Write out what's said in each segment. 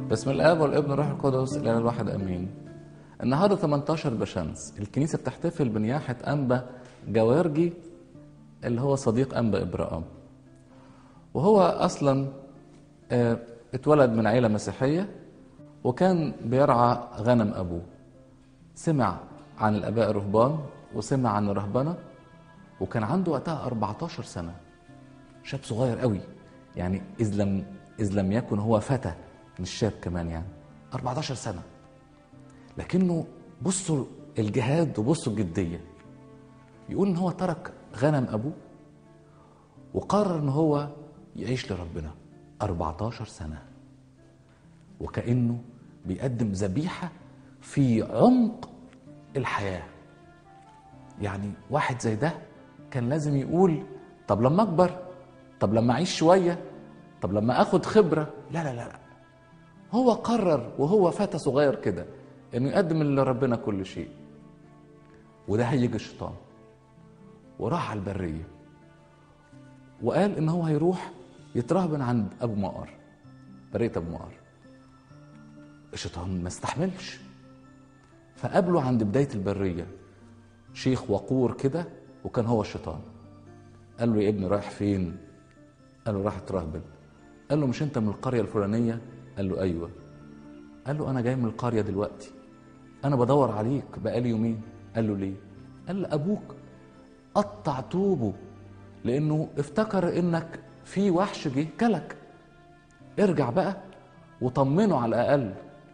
باسم الاب والابن والروح القدس الاله الواحد امين النهارده 18 بشمس الكنيسه بتحتفل بنياحه انبا جوارجي اللي هو صديق انبا ابراهام وهو اصلا آه، اتولد من عيله مسيحيه وكان بيرعى غنم ابوه سمع عن الاباء الرهبان وسمع عن الرهبنه وكان عنده وقتها 14 سنه شاب صغير قوي يعني اذ لم اذ لم يكن هو فتى مش شاب كمان يعني 14 سنه لكنه بصوا الجهاد وبصوا الجديه يقول ان هو ترك غنم ابوه وقرر ان هو يعيش لربنا 14 سنه وكانه بيقدم ذبيحه في عمق الحياه يعني واحد زي ده كان لازم يقول طب لما اكبر طب لما اعيش شويه طب لما اخد خبره لا لا لا لا هو قرر وهو فتى صغير كده انه يقدم لربنا كل شيء وده هيجي الشيطان وراح على البريه وقال ان هو هيروح يترهبن عند ابو مقر بريه ابو مقر الشيطان ما استحملش فقابله عند بدايه البريه شيخ وقور كده وكان هو الشيطان قال له يا ابني رايح فين قال له راح اترهبن قال له مش انت من القريه الفلانيه قال له ايوه قال له انا جاي من القريه دلوقتي انا بدور عليك بقالي يومين قال له ليه قال له ابوك قطع طوبه لانه افتكر انك في وحش جه كلك ارجع بقى وطمنه على الاقل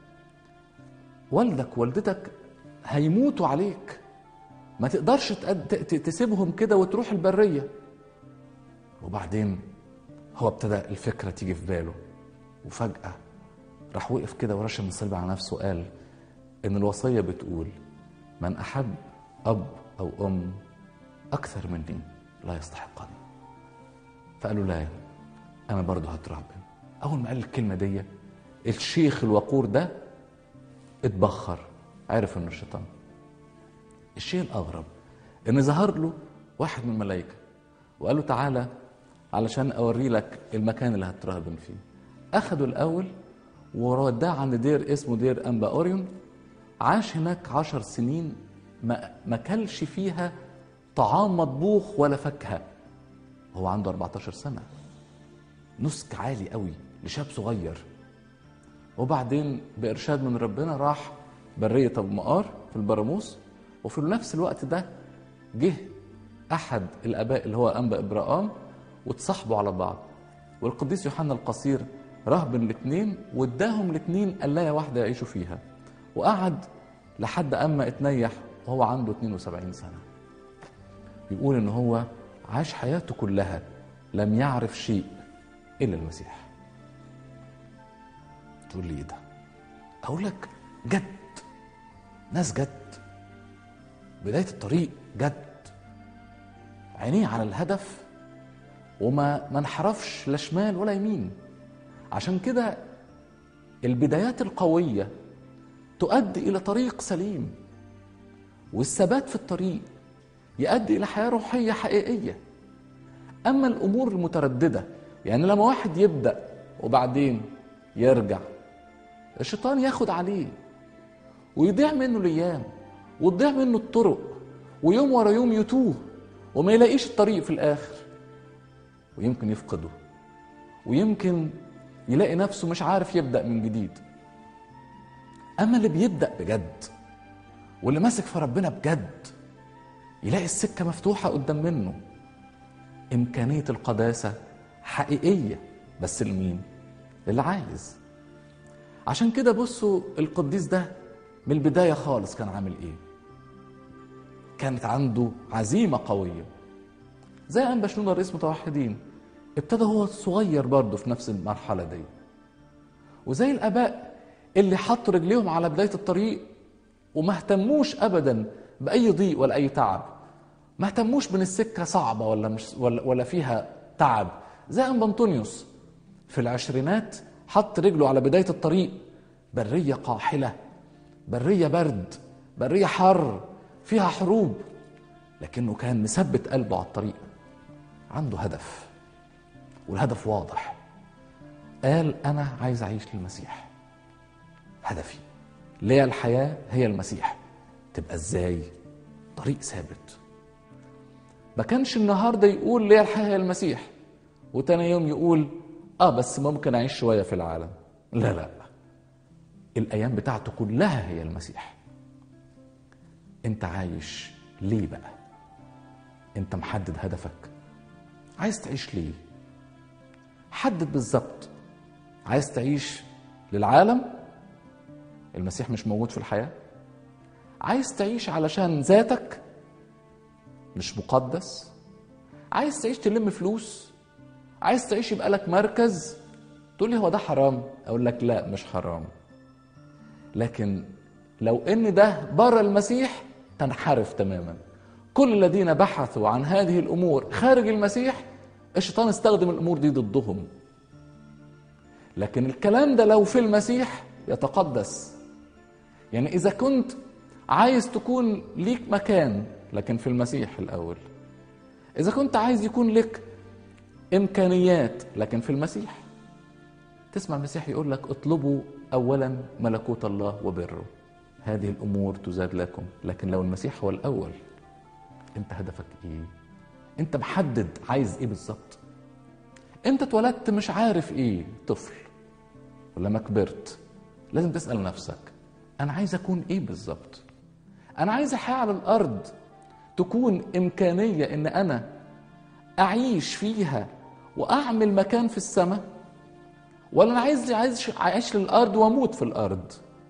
والدك والدتك هيموتوا عليك ما تقدرش تقد- ت- تسيبهم كده وتروح البريه وبعدين هو ابتدى الفكره تيجي في باله وفجاه راح وقف كده ورشم الصليب على نفسه وقال ان الوصيه بتقول من احب اب او ام اكثر مني لا يستحقني فقالوا لا انا برضه هترهبن اول ما قال الكلمه دي الشيخ الوقور ده اتبخر عرف انه الشيطان الشيء الاغرب ان ظهر له واحد من الملائكه وقال له تعالى علشان اوري لك المكان اللي هترهبن فيه اخده الاول ووداه عند دير اسمه دير انبا اوريون عاش هناك عشر سنين ما ما كلش فيها طعام مطبوخ ولا فاكهه هو عنده 14 سنه نسك عالي قوي لشاب صغير وبعدين بإرشاد من ربنا راح برية أبو مقار في البراموس وفي نفس الوقت ده جه أحد الآباء اللي هو أنبا إبراهام واتصاحبوا على بعض والقديس يوحنا القصير رهبن الاثنين واداهم الاثنين قلاية واحدة يعيشوا فيها وقعد لحد أما اتنيح وهو عنده 72 سنة بيقول إن هو عاش حياته كلها لم يعرف شيء إلا المسيح تقول لي ايه ده اقول لك جد ناس جد بدايه الطريق جد عينيه على الهدف وما ما انحرفش لا شمال ولا يمين عشان كده البدايات القويه تؤدي الى طريق سليم والثبات في الطريق يؤدي الى حياه روحيه حقيقيه اما الامور المتردده يعني لما واحد يبدا وبعدين يرجع الشيطان ياخد عليه ويضيع منه الايام وتضيع منه الطرق ويوم ورا يوم يتوه وما يلاقيش الطريق في الاخر ويمكن يفقده ويمكن يلاقي نفسه مش عارف يبدا من جديد اما اللي بيبدا بجد واللي ماسك في ربنا بجد يلاقي السكه مفتوحه قدام منه امكانيه القداسه حقيقيه بس لمين اللي عايز عشان كده بصوا القديس ده من البدايه خالص كان عامل ايه كانت عنده عزيمه قويه زي انبا شنودة رئيس متوحدين ابتدى هو صغير برضه في نفس المرحله دي وزي الاباء اللي حطوا رجليهم على بدايه الطريق وما اهتموش ابدا باي ضيق ولا اي تعب ما اهتموش بان السكه صعبه ولا مش ولا, ولا فيها تعب زي انبا انطونيوس في العشرينات حط رجله على بدايه الطريق بريه قاحله بريه برد بريه حر فيها حروب لكنه كان مثبت قلبه على الطريق عنده هدف والهدف واضح قال انا عايز اعيش للمسيح هدفي ليا الحياة هي المسيح تبقى ازاي طريق ثابت ما كانش النهاردة يقول ليا الحياة هي المسيح وتاني يوم يقول اه بس ممكن اعيش شوية في العالم لا لا الايام بتاعته كلها هي المسيح انت عايش ليه بقى انت محدد هدفك عايز تعيش ليه حدد بالظبط عايز تعيش للعالم المسيح مش موجود في الحياه عايز تعيش علشان ذاتك مش مقدس عايز تعيش تلم فلوس عايز تعيش يبقى لك مركز تقول لي هو ده حرام اقول لك لا مش حرام لكن لو ان ده بره المسيح تنحرف تماما كل الذين بحثوا عن هذه الامور خارج المسيح الشيطان استخدم الامور دي ضدهم لكن الكلام ده لو في المسيح يتقدس يعني اذا كنت عايز تكون ليك مكان لكن في المسيح الاول اذا كنت عايز يكون لك امكانيات لكن في المسيح تسمع المسيح يقول لك اطلبوا اولا ملكوت الله وبره هذه الامور تزاد لكم لكن لو المسيح هو الاول انت هدفك ايه انت محدد عايز ايه بالظبط انت اتولدت مش عارف ايه طفل ولما كبرت لازم تسال نفسك انا عايز اكون ايه بالظبط انا عايز الحياه على الارض تكون امكانيه ان انا اعيش فيها واعمل مكان في السماء ولا انا عايز عايز اعيش للارض واموت في الارض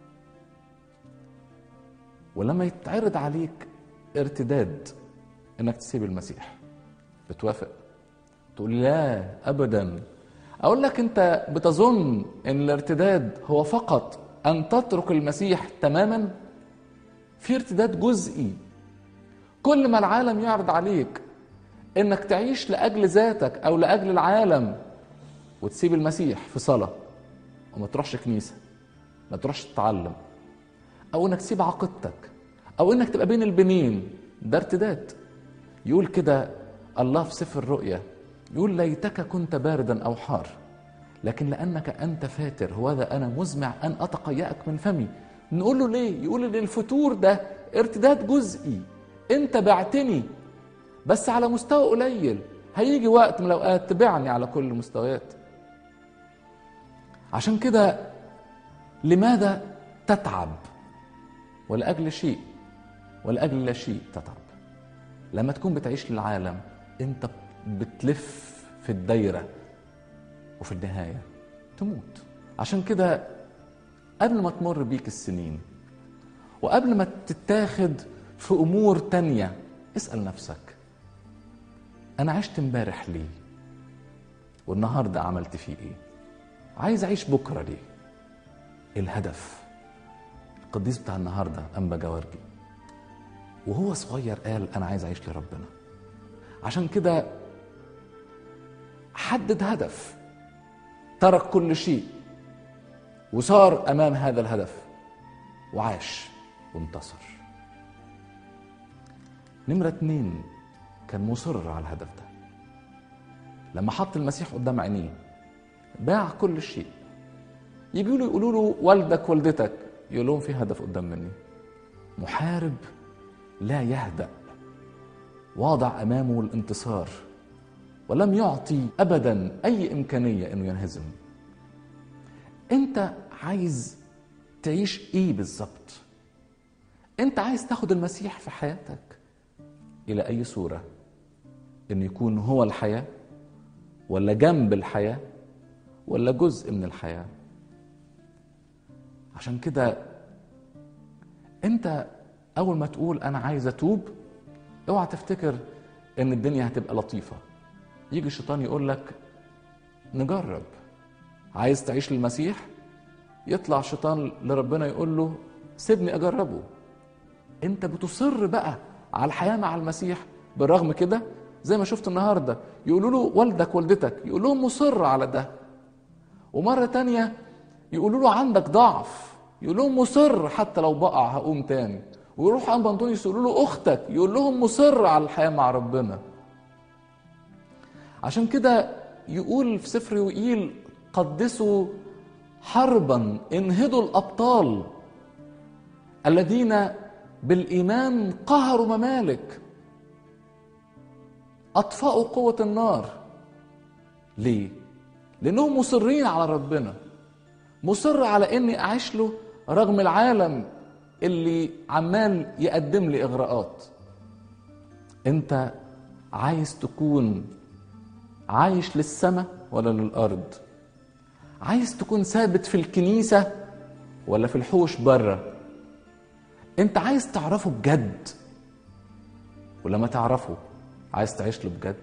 ولما يتعرض عليك ارتداد انك تسيب المسيح بتوافق تقول لا ابدا اقول لك انت بتظن ان الارتداد هو فقط ان تترك المسيح تماما في ارتداد جزئي كل ما العالم يعرض عليك انك تعيش لاجل ذاتك او لاجل العالم وتسيب المسيح في صلاه وما تروحش كنيسه ما تروحش تتعلم او انك تسيب عقيدتك او انك تبقى بين البنين ده ارتداد يقول كده الله في سفر الرؤيا يقول ليتك كنت باردا او حار لكن لانك انت فاتر هوذا انا مزمع ان اتقيأك من فمي نقول له ليه يقول ان الفتور ده ارتداد جزئي انت بعتني بس على مستوى قليل هيجي وقت من الاوقات تبعني على كل المستويات عشان كده لماذا تتعب ولاجل شيء ولاجل لا شيء تتعب لما تكون بتعيش للعالم انت بتلف في الدايره وفي النهايه تموت عشان كده قبل ما تمر بيك السنين وقبل ما تتاخد في امور تانية اسال نفسك انا عشت امبارح ليه والنهارده عملت فيه ايه عايز اعيش بكره ليه الهدف القديس بتاع النهارده انبا جوارجي وهو صغير قال انا عايز اعيش لربنا عشان كده حدد هدف ترك كل شيء وصار امام هذا الهدف وعاش وانتصر نمرة اتنين كان مصر على الهدف ده لما حط المسيح قدام عينيه باع كل شيء يجوا له يقولوا له والدك والدتك يقول لهم في هدف قدام مني محارب لا يهدأ واضع امامه الانتصار ولم يعطي ابدا اي امكانيه انه ينهزم انت عايز تعيش ايه بالظبط انت عايز تاخد المسيح في حياتك الى اي صوره انه يكون هو الحياه ولا جنب الحياه ولا جزء من الحياه عشان كده انت اول ما تقول انا عايز اتوب اوعى تفتكر ان الدنيا هتبقى لطيفه يجي الشيطان يقول لك نجرب عايز تعيش للمسيح يطلع الشيطان لربنا يقول له سيبني اجربه انت بتصر بقى على الحياه مع المسيح بالرغم كده زي ما شفت النهارده يقولوا له والدك والدتك يقول لهم مصر على ده ومره تانية يقولوا له عندك ضعف يقول لهم مصر حتى لو بقع هقوم تاني ويروح ابا انطونيوس يقولوا له اختك يقول لهم مصر على الحياه مع ربنا عشان كده يقول في سفر يوئيل قدسوا حربا انهدوا الابطال الذين بالايمان قهروا ممالك اطفاوا قوه النار ليه لانهم مصرين على ربنا مصر على اني اعيش له رغم العالم اللي عمال يقدم لي اغراءات انت عايز تكون عايش للسماء ولا للارض عايز تكون ثابت في الكنيسه ولا في الحوش بره انت عايز تعرفه بجد ولما تعرفه عايز تعيش له بجد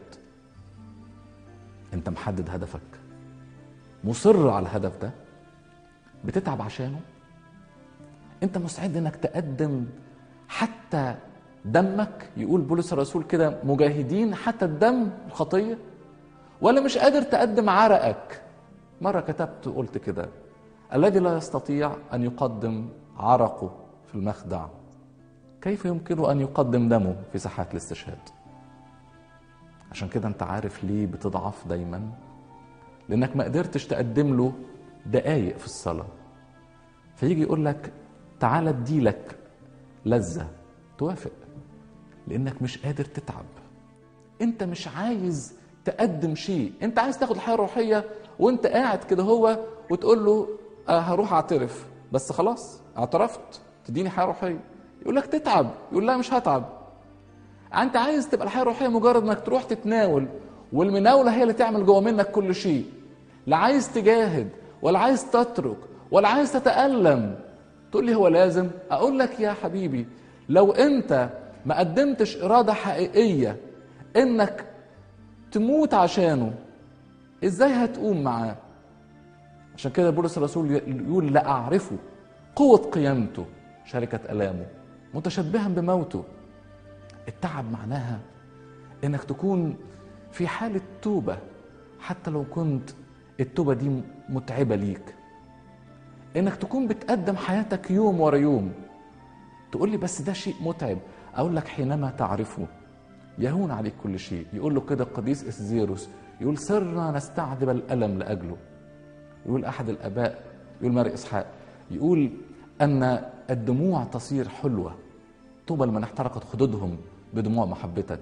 انت محدد هدفك مصر على الهدف ده بتتعب عشانه انت مستعد انك تقدم حتى دمك يقول بولس الرسول كده مجاهدين حتى الدم الخطيه ولا مش قادر تقدم عرقك مره كتبت وقلت كده الذي لا يستطيع ان يقدم عرقه في المخدع كيف يمكنه ان يقدم دمه في ساحات الاستشهاد عشان كده انت عارف ليه بتضعف دايما لانك ما قدرتش تقدم له دقايق في الصلاه فيجي يقول لك تعالى اديلك لذه توافق لانك مش قادر تتعب انت مش عايز تقدم شيء انت عايز تاخد الحياه الروحيه وانت قاعد كده هو وتقول له أه هروح اعترف بس خلاص اعترفت تديني حياه روحيه يقول لك تتعب يقول لا مش هتعب انت عايز تبقى الحياه الروحيه مجرد انك تروح تتناول والمناوله هي اللي تعمل جوه منك كل شيء لا عايز تجاهد ولا عايز تترك ولا عايز تتالم تقول لي هو لازم اقول لك يا حبيبي لو انت ما قدمتش اراده حقيقيه انك تموت عشانه ازاي هتقوم معاه عشان كده بولس الرسول يقول لا اعرفه قوه قيامته شركه الامه متشبها بموته التعب معناها انك تكون في حاله توبه حتى لو كنت التوبه دي متعبه ليك انك تكون بتقدم حياتك يوم ورا يوم تقول لي بس ده شيء متعب اقول لك حينما تعرفه يهون عليك كل شيء يقول له كده القديس اسزيروس يقول صرنا نستعذب الالم لاجله يقول احد الاباء يقول ماري اسحاق يقول ان الدموع تصير حلوه طوبى لمن احترقت خدودهم بدموع محبتك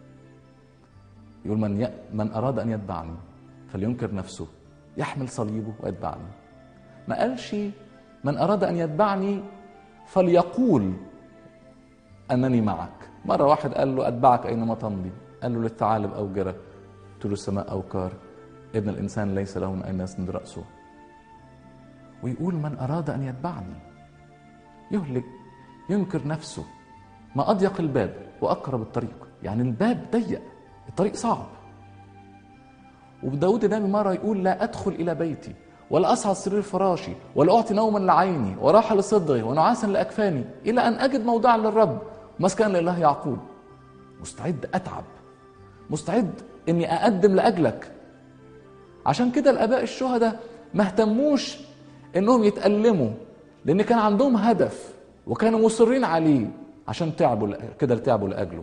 يقول من ي... من اراد ان يتبعني فلينكر نفسه يحمل صليبه ويتبعني ما قالش من اراد ان يتبعني فليقول انني معك مره واحد قال له اتبعك اينما تمضي قال له للثعالب اوجره طول السماء اوكار ابن الانسان ليس له من اين يسند راسه ويقول من اراد ان يتبعني يهلك ينكر نفسه ما اضيق الباب واقرب الطريق يعني الباب ضيق الطريق صعب وداود النبي مره يقول لا ادخل الى بيتي ولا اصعد سرير فراشي ولا اعطي نوما لعيني وراحه لصدغي ونعاسا لاكفاني الى ان اجد موضعا للرب مسكنا لله يعقوب مستعد اتعب مستعد اني اقدم لاجلك عشان كده الاباء الشهداء ما اهتموش انهم يتألموا لان كان عندهم هدف وكانوا مصرين عليه عشان تعبوا كده تعبوا لاجله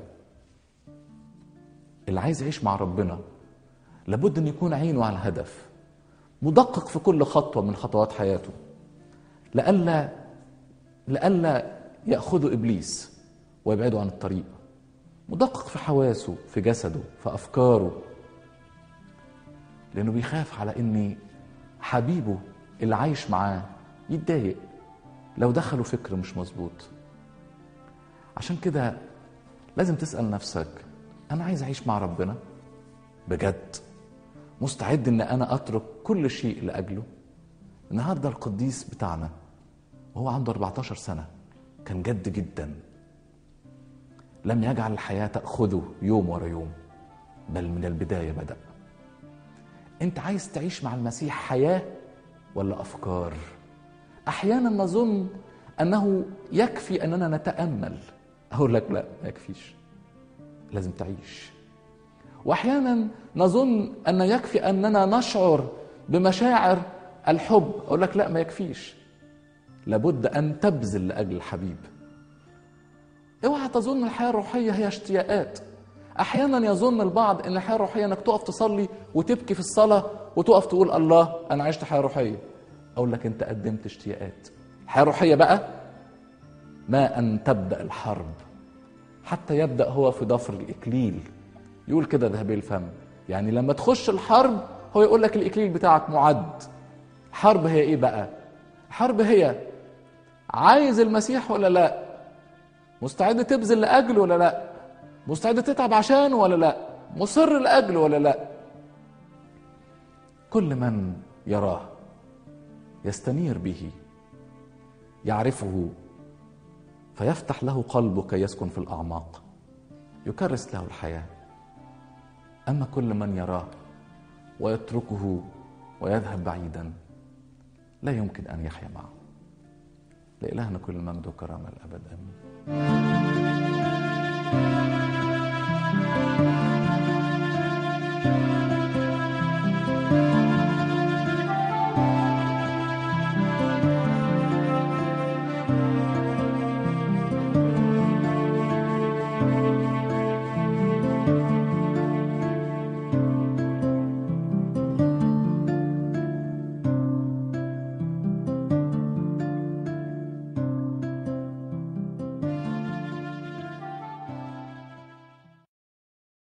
اللي عايز يعيش مع ربنا لابد ان يكون عينه على الهدف مدقق في كل خطوه من خطوات حياته لئلا لئلا ياخذه ابليس ويبعده عن الطريق مدقق في حواسه في جسده في افكاره لانه بيخاف على ان حبيبه اللي عايش معاه يتضايق لو دخلوا فكر مش مظبوط عشان كده لازم تسال نفسك انا عايز اعيش مع ربنا بجد مستعد ان انا اترك كل شيء لاجله النهارده القديس بتاعنا وهو عنده 14 سنه كان جد جدا لم يجعل الحياه تاخذه يوم ورا يوم بل من البدايه بدا انت عايز تعيش مع المسيح حياه ولا افكار احيانا نظن انه يكفي اننا نتامل اقول لك لا ما يكفيش لازم تعيش واحيانا نظن ان يكفي اننا نشعر بمشاعر الحب اقول لك لا ما يكفيش لابد ان تبذل لاجل الحبيب اوعى تظن الحياه الروحيه هي اشتياقات احيانا يظن البعض ان الحياه الروحيه انك تقف تصلي وتبكي في الصلاه وتقف تقول الله انا عشت حياه روحيه اقول لك انت قدمت اشتياقات الحياه الروحيه بقى ما ان تبدا الحرب حتى يبدا هو في ضفر الاكليل يقول كده ذهبي الفم يعني لما تخش الحرب هو يقول لك الاكليل بتاعك معد حرب هي ايه بقى حرب هي عايز المسيح ولا لا مستعد تبذل لاجله ولا لا مستعد تتعب عشانه ولا لا مصر لاجله ولا لا كل من يراه يستنير به يعرفه فيفتح له قلبه كي يسكن في الاعماق يكرس له الحياه اما كل من يراه ويتركه ويذهب بعيدا لا يمكن ان يحيا معه لإلهنا كل المجد والكرامه الابد امين